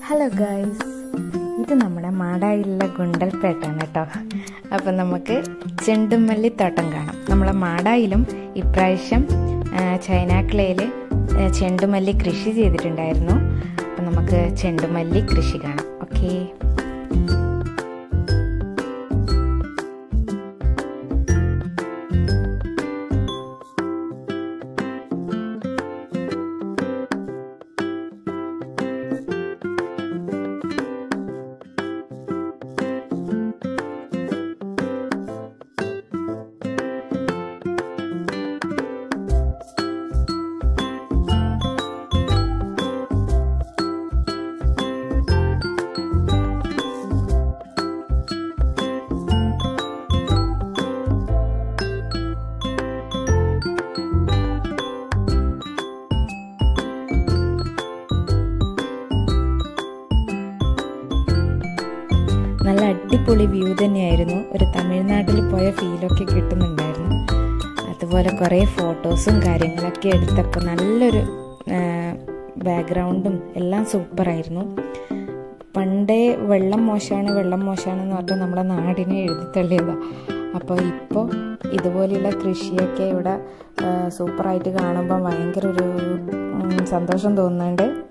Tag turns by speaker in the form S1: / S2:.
S1: hello guys ഇത് നമ്മുടെ മാടായിലുള്ള ഗുണ്ടൽപേട്ടാണ് കേട്ടോ അപ്പം നമുക്ക് ചെണ്ടുമല്ലി തോട്ടം കാണാം നമ്മളെ മാടായിലും ഇപ്രാവശ്യം ആ, ചൈനാക്കളയിൽ ആ, ചെണ്ടുമല്ലി കൃഷി ചെയ്തിട്ടുണ്ടായിരുന്നു അപ്പം നമുക്ക് ചെണ്ടുമല്ലി കൃഷി കാണാം ഓക്കേ നല്ല അടിപൊളി വ്യൂ തന്നെയായിരുന്നു ഒരു തമിഴ്നാട്ടിൽ പോയ ഫീലൊക്കെ കിട്ടുന്നുണ്ടായിരുന്നു അതുപോലെ കുറേ ഫോട്ടോസും കാര്യങ്ങളൊക്കെ എടുത്തപ്പോൾ നല്ലൊരു ബാക്ക്ഗ്രൗണ്ടും എല്ലാം സൂപ്പറായിരുന്നു പണ്ടേ വെള്ളം മോശമാണ് വെള്ളം മോശമാണെന്ന് പറഞ്ഞാൽ നമ്മളെ നാടിനെ എഴുതി തള്ളിയതാണ് അപ്പോൾ ഇപ്പോൾ ഇതുപോലെയുള്ള കൃഷിയൊക്കെ ഇവിടെ ആ, സൂപ്പറായിട്ട് കാണുമ്പോൾ ഭയങ്കര ഒരു ഉം, സന്തോഷം തോന്നുന്നുണ്ട്